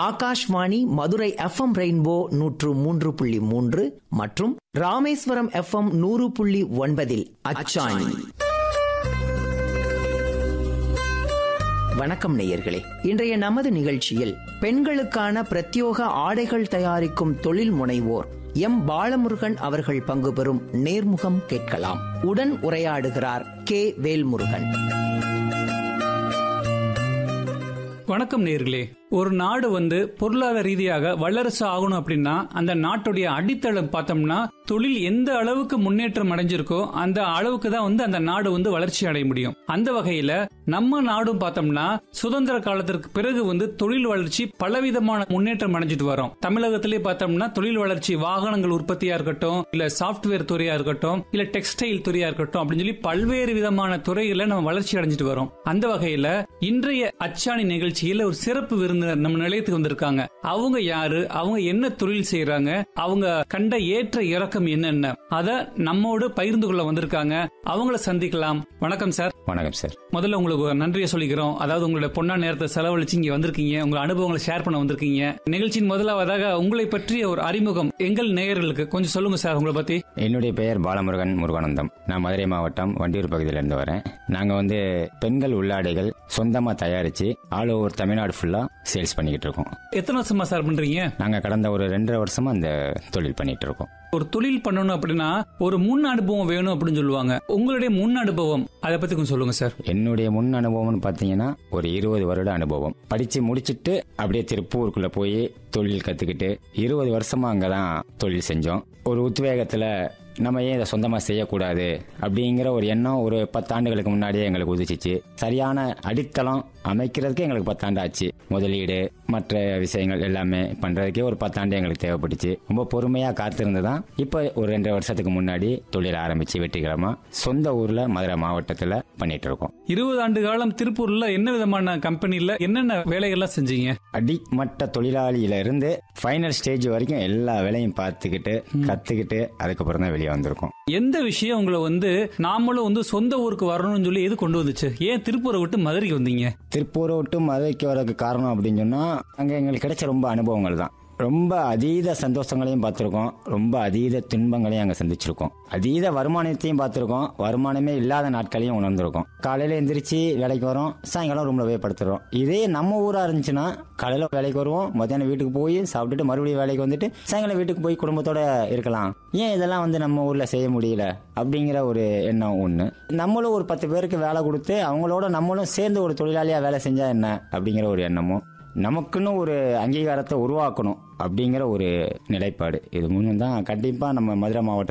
Akashvani Madurai FM rainbow நூற்று மூன்று புள்ளி மூன்று மற்றும் ராமேஸ்வரம் எஃப்எம் நூறு புள்ளி ஒன்பதில் அச்சாணி வணக்கம் நேயர்களே இன்றைய நமது நிகழ்ச்சியில் பெண்களுக்கான பிரத்யோக ஆடைகள் தயாரிக்கும் தொழில் முனைவோர் எம் பாலமுருகன் அவர்கள் பங்கு பெறும் நேர்முகம் கேட்கலாம் உடன் உரையாடுகிறார் கே வேல்முருகன் வணக்கம் நேர்களே ஒரு நாடு வந்து பொருளாதார ரீதியாக வல்லரசு ஆகணும் அப்படின்னா அந்த நாட்டுடைய அடித்தளம் பார்த்தோம்னா தொழில் எந்த அளவுக்கு முன்னேற்றம் அடைஞ்சிருக்கோ அந்த அளவுக்கு தான் வந்து அந்த நாடு வந்து வளர்ச்சி அடைய முடியும் அந்த வகையில நம்ம நாடும் பார்த்தோம்னா சுதந்திர காலத்திற்கு பிறகு வந்து தொழில் வளர்ச்சி பலவிதமான முன்னேற்றம் அடைஞ்சிட்டு வரோம் தமிழகத்திலே பார்த்தோம்னா தொழில் வளர்ச்சி வாகனங்கள் உற்பத்தியா இருக்கட்டும் இல்ல சாப்ட்வேர் துறையா இருக்கட்டும் இல்ல டெக்ஸ்டைல் துறையா இருக்கட்டும் அப்படின்னு சொல்லி பல்வேறு விதமான துறைகளை நம்ம வளர்ச்சி அடைஞ்சிட்டு வரோம் அந்த வகையில இன்றைய அச்சாணி நிகழ்ச்சியில ஒரு சிறப்பு விருந்தினர் நம்ம நிலையத்துக்கு வந்திருக்காங்க அவங்க யாரு அவங்க என்ன தொழில் செய்யறாங்க அவங்க கண்ட ஏற்ற இறக்கம் என்னென்ன அத நம்மோடு பகிர்ந்து கொள்ள வந்திருக்காங்க அவங்கள சந்திக்கலாம் வணக்கம் சார் வணக்கம் சார் முதல்ல உங்களுக்கு ஒரு நன்றியை சொல்லிக்கிறோம் அதாவது உங்களோட பொன்னா நேரத்தை செலவழிச்சு இங்க வந்திருக்கீங்க உங்க அனுபவங்களை ஷேர் பண்ண வந்திருக்கீங்க நிகழ்ச்சியின் முதலாவதாக உங்களை பற்றிய ஒரு அறிமுகம் எங்கள் நேயர்களுக்கு கொஞ்சம் சொல்லுங்க சார் உங்களை பத்தி என்னுடைய பெயர் பாலமுருகன் முருகானந்தம் நான் மதுரை மாவட்டம் வண்டியூர் பகுதியிலிருந்து வரேன் நாங்கள் வந்து பெண்கள் உள்ளாடைகள் சொந்தமாக தயாரித்து ஆல் ஓவர் தமிழ்நாடு ஃபுல்லாக சேல்ஸ் பண்ணிக்கிட்டு இருக்கோம் எத்தனை வருஷமா சார் பண்றீங்க நாங்கள் கடந்த ஒரு ரெண்டரை வருஷமா அந்த தொழில் பண்ணிட்டு இருக்கோம் ஒரு தொழில் பண்ணணும் அப்படின்னா ஒரு முன் அனுபவம் வேணும் அப்படின்னு சொல்லுவாங்க உங்களுடைய முன் அனுபவம் அதை பத்தி கொஞ்சம் சொல்லுங்க சார் என்னுடைய முன் அனுபவம்னு பார்த்தீங்கன்னா ஒரு இருபது வருட அனுபவம் படித்து முடிச்சிட்டு அப்படியே திருப்பூருக்குள்ளே போய் தொழில் கற்றுக்கிட்டு இருபது வருஷமா அங்கே தான் தொழில் செஞ்சோம் ஒரு உத்வேகத்தில் நம்ம ஏன் இதை சொந்தமாக செய்யக்கூடாது அப்படிங்கிற ஒரு எண்ணம் ஒரு பத்தாண்டுகளுக்கு முன்னாடியே எங்களுக்கு உதிச்சிச்சு சரியான அடித்தளம் அமைக்கிறதுக்கு எங்களுக்கு பத்தாண்டு ஆச்சு முதலீடு மற்ற விஷயங்கள் எல்லாமே பண்ணுறதுக்கே ஒரு பத்தாண்டு எங்களுக்கு தேவைப்பட்டுச்சு ரொம்ப பொறுமையாக காத்திருந்து தான் இப்போ ஒரு ரெண்டு வருஷத்துக்கு முன்னாடி தொழில் ஆரம்பித்து வெற்றிகரமாக சொந்த ஊரில் மதுரை மாவட்டத்தில் பண்ணிட்டு இருக்கோம் இருபது ஆண்டு காலம் திருப்பூர்ல என்ன விதமான கம்பெனில என்னென்ன வேலைகள்லாம் செஞ்சீங்க அடிமட்ட தொழிலாளியில இருந்து ஃபைனல் ஸ்டேஜ் வரைக்கும் எல்லா வேலையும் பார்த்துக்கிட்டு கத்துக்கிட்டு அதுக்கப்புறம் தான் வெளியே வந்திருக்கோம் எந்த விஷயம் உங்களை வந்து நாமளும் வந்து சொந்த ஊருக்கு வரணும்னு சொல்லி எது கொண்டு வந்துச்சு ஏன் திருப்பூரை விட்டு மதுரைக்கு வந்தீங்க திருப்பூரை விட்டு மதுரைக்கு வரதுக்கு காரணம் அப்படின்னு சொன்னா அங்க எங்களுக்கு கிடைச்ச ரொம்ப அனுபவங்கள் தான் ரொம்ப அதீத சந்தோஷங்களையும் பார்த்துருக்கோம் ரொம்ப அதீத துன்பங்களையும் அங்கே சந்திச்சிருக்கோம் அதீத வருமானத்தையும் பார்த்துருக்கோம் வருமானமே இல்லாத நாட்களையும் உணர்ந்திருக்கோம் காலையில் எந்திரிச்சு வேலைக்கு வரோம் சாயங்காலம் ரூமில் போய் படுத்துறோம் இதே நம்ம ஊராக இருந்துச்சுன்னா காலையில் வேலைக்கு வருவோம் மத்தியானம் வீட்டுக்கு போய் சாப்பிட்டுட்டு மறுபடியும் வேலைக்கு வந்துட்டு சாயங்காலம் வீட்டுக்கு போய் குடும்பத்தோட இருக்கலாம் ஏன் இதெல்லாம் வந்து நம்ம ஊரில் செய்ய முடியல அப்படிங்கிற ஒரு எண்ணம் ஒன்று நம்மளும் ஒரு பத்து பேருக்கு வேலை கொடுத்து அவங்களோட நம்மளும் சேர்ந்து ஒரு தொழிலாளியாக வேலை செஞ்சால் என்ன அப்படிங்கிற ஒரு எண்ணமும் நமக்குன்னு ஒரு அங்கீகாரத்தை உருவாக்கணும் அப்படிங்கிற ஒரு நிலைப்பாடு இது மூணும் தான் கண்டிப்பாக நம்ம மதுரை மாவட்டத்தில்